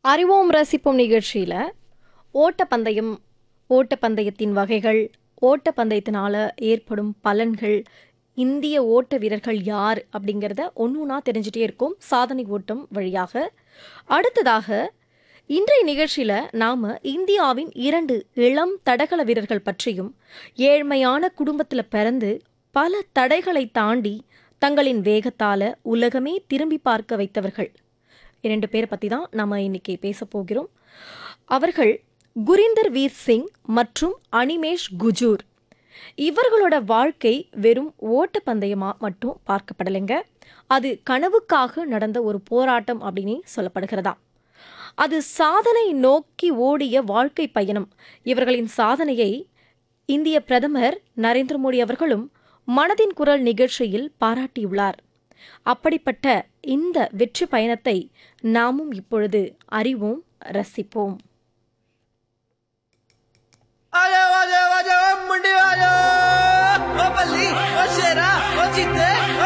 அறிவோம் ரசிப்போம் நிகழ்ச்சியில் ஓட்டப்பந்தயம் ஓட்டப்பந்தயத்தின் வகைகள் ஓட்டப்பந்தயத்தினால ஏற்படும் பலன்கள் இந்திய ஓட்ட வீரர்கள் யார் அப்படிங்கிறத ஒன்று ஒன்றா தெரிஞ்சுட்டே இருக்கும் சாதனை ஓட்டம் வழியாக அடுத்ததாக இன்றைய நிகழ்ச்சியில் நாம் இந்தியாவின் இரண்டு இளம் தடகள வீரர்கள் பற்றியும் ஏழ்மையான குடும்பத்தில் பிறந்து பல தடைகளை தாண்டி தங்களின் வேகத்தால் உலகமே திரும்பி பார்க்க வைத்தவர்கள் இரண்டு பேரை பற்றி தான் நம்ம இன்னைக்கு பேச போகிறோம் அவர்கள் குரிந்தர் வீர் சிங் மற்றும் அனிமேஷ் குஜூர் இவர்களோட வாழ்க்கை வெறும் ஓட்டப்பந்தயமாக மட்டும் பார்க்கப்படலைங்க அது கனவுக்காக நடந்த ஒரு போராட்டம் அப்படின்னு சொல்லப்படுகிறதா அது சாதனை நோக்கி ஓடிய வாழ்க்கை பயணம் இவர்களின் சாதனையை இந்திய பிரதமர் நரேந்திர மோடி அவர்களும் மனதின் குரல் நிகழ்ச்சியில் பாராட்டியுள்ளார் அப்படிப்பட்ட இந்த வெற்றி பயணத்தை நாமும் இப்பொழுது அறிவோம் ரசிப்போம்